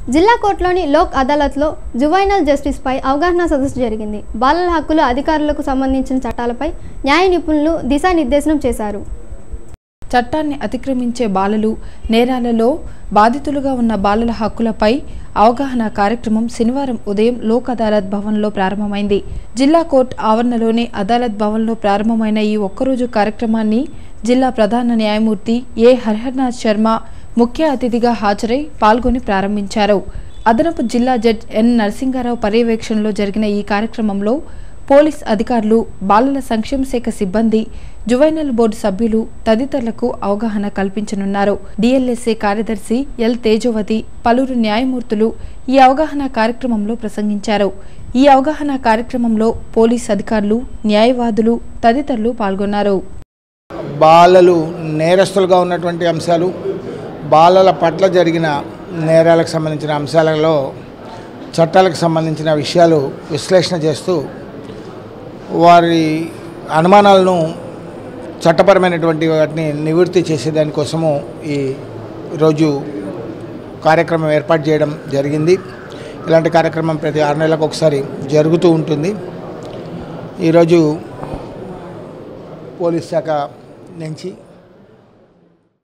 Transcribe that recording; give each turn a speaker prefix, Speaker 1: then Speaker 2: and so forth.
Speaker 1: జిల్లా కోర్టులోని లోక్ అదాలత్లో జువైనల్ జస్టిస్పై అవగాహన సదస్సు జరిగింది బాలల హక్కుల అధికారులకు సంబంధించిన చట్టాలపై న్యాయ నిపుణులు దిశానిర్దేశనం చేశారు
Speaker 2: చట్టాన్ని అతిక్రమించే బాలలు నేరాలలో బాధితులుగా ఉన్న బాలల హక్కులపై అవగాహన కార్యక్రమం శనివారం ఉదయం లోక్ అదాలత్ భవన్లో ప్రారంభమైంది జిల్లా కోర్టు ఆవరణలోని అదాలత్ భవన్లో ప్రారంభమైన ఈ ఒక్కరోజు కార్యక్రమాన్ని జిల్లా ప్రధాన న్యాయమూర్తి ఏ హరిహర్నాథ్ శర్మ ముఖ్య అతిథిగా హాజరై పాల్గొని ప్రారంభించారు అదనపు జిల్లా జడ్జ్ ఎన్ నరసింగారావు పర్యవేక్షణలో జరిగిన ఈ కార్యక్రమంలో పోలీస్ అధికారులు బాలల సంక్షేమ శాఖ సిబ్బంది జువైనల్ బోర్డు సభ్యులు తదితరులకు అవగాహన కల్పించనున్నారు డిఎల్ఎస్ఏ కార్యదర్శి ఎల్ తేజవతి పలువురు న్యాయమూర్తులు ఈ అవగాహన కార్యక్రమంలో ప్రసంగించారు ఈ అవగాహన కార్యక్రమంలో పోలీస్ అధికారులు న్యాయవాదులు తదితరులు పాల్గొన్నారు
Speaker 3: బాలలు నేరస్తులుగా ఉన్నటువంటి అంశాలు బాలల పట్ల జరిగిన నేరాలకు సంబంధించిన అంశాలలో చట్టాలకు సంబంధించిన విషయాలు విశ్లేషణ చేస్తూ వారి అనుమానాలను చట్టపరమైనటువంటి వాటిని నివృత్తి చేసేదానికోసము ఈ రోజు కార్యక్రమం ఏర్పాటు చేయడం జరిగింది ఇలాంటి కార్యక్రమం ప్రతి ఆరు నెలలకు ఒకసారి జరుగుతూ ఉంటుంది ఈరోజు పోలీస్ శాఖ నుంచి